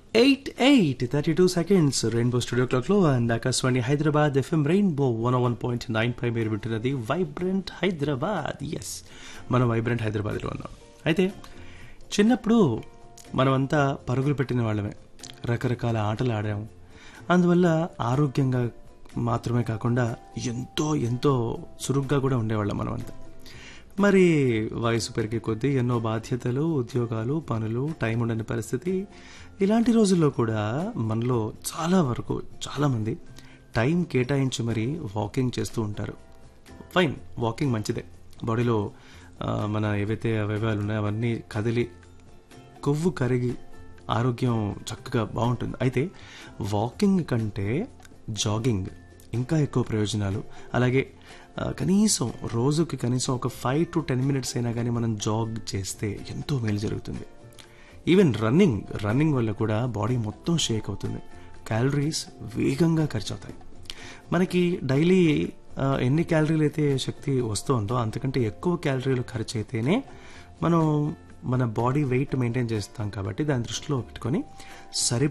eight eight thirty two seconds rainbow studio క్లాక్లో and Akashvani Hyderabad FM rainbow one one point nine five మీరు వింటున్నది vibrant Hyderabad yes మనం vibrant హైదరాబాద్లో ఉన్నాం అయితే చిన్నప్పుడు మనమంతా పరుగులు పెట్టిన వాళ్ళమే రకరకాల ఆటలు ఆడాము అందువల్ల ఆరోగ్యంగా మాత్రమే కాకుండా ఎంతో ఎంతో చురుగ్గా కూడా ఉండేవాళ్ళం మనమంతా మరి వయసు పెరిగే కొద్దీ ఎన్నో బాధ్యతలు ఉద్యోగాలు పనులు టైం ఉండని పరిస్థితి ఇలాంటి రోజుల్లో కూడా మనలో చాలా వరకు చాలామంది టైం కేటాయించి మరి వాకింగ్ చేస్తూ ఉంటారు ఫైన్ వాకింగ్ మంచిదే బాడీలో ఆ, మన ఏవైతే అవయవాలు ఉన్నాయో అవన్నీ కదిలి కొవ్వు కరిగి ఆరోగ్యం చక్కగా బాగుంటుంది అయితే వాకింగ్ కంటే జాగింగ్ ఇంకా ఎక్కువ ప్రయోజనాలు అలాగే ఆ, కనీసం రోజుకి కనీసం ఒక ఫైవ్ టు టెన్ మినిట్స్ అయినా కానీ మనం జాగ్ చేస్తే ఎంతో మేలు జరుగుతుంది ఈవెన్ రన్నింగ్ రన్నింగ్ వల్ల కూడా బాడీ మొత్తం షేక్ అవుతుంది క్యాలరీస్ వేగంగా ఖర్చు అవుతాయి మనకి డైలీ ఆ, ఎన్ని క్యాలరీలు అయితే శక్తి వస్తుందో అంతకంటే ఎక్కువ క్యాలరీలు ఖర్చు అయితేనే మనం మన బాడీ వెయిట్ మెయింటైన్ చేస్తాం కాబట్టి దాని దృష్టిలో పెట్టుకొని సరి